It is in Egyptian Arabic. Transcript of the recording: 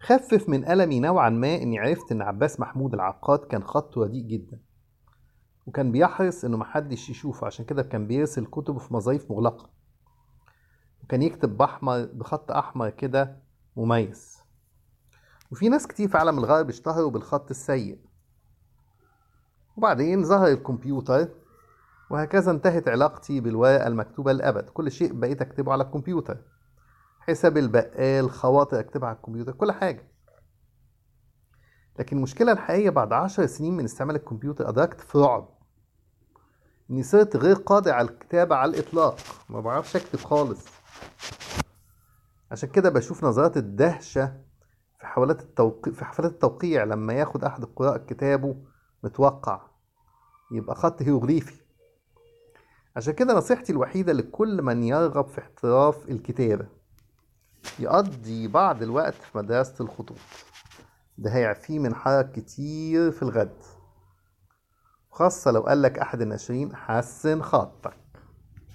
خفف من ألمي نوعا ما إني عرفت إن عباس محمود العقاد كان خطه رديء جدا وكان بيحرص إنه محدش يشوفه عشان كده كان بيرسل كتبه في مظاريف مغلقة وكان يكتب بأحمر بخط أحمر كده مميز وفي ناس كتير في عالم الغرب اشتهروا بالخط السيء وبعدين ظهر الكمبيوتر وهكذا انتهت علاقتي بالورقة المكتوبة للأبد كل شيء بقيت أكتبه على الكمبيوتر حساب البقال خواطر أكتبها على الكمبيوتر كل حاجة لكن المشكلة الحقيقية بعد عشر سنين من استعمال الكمبيوتر أدركت في رعب إني صرت غير قادر على الكتابة على الإطلاق ما بعرفش أكتب خالص عشان كده بشوف نظرات الدهشة في حفلات التوقيع في حفلات التوقيع لما ياخد أحد القراء كتابه متوقع يبقى خط هيروغليفي عشان كده نصيحتي الوحيدة لكل من يرغب في احتراف الكتابة يقضي بعض الوقت في مدرسة الخطوط ده هيعفيه من حرج كتير في الغد خاصة لو قالك أحد الناشرين حسن خطك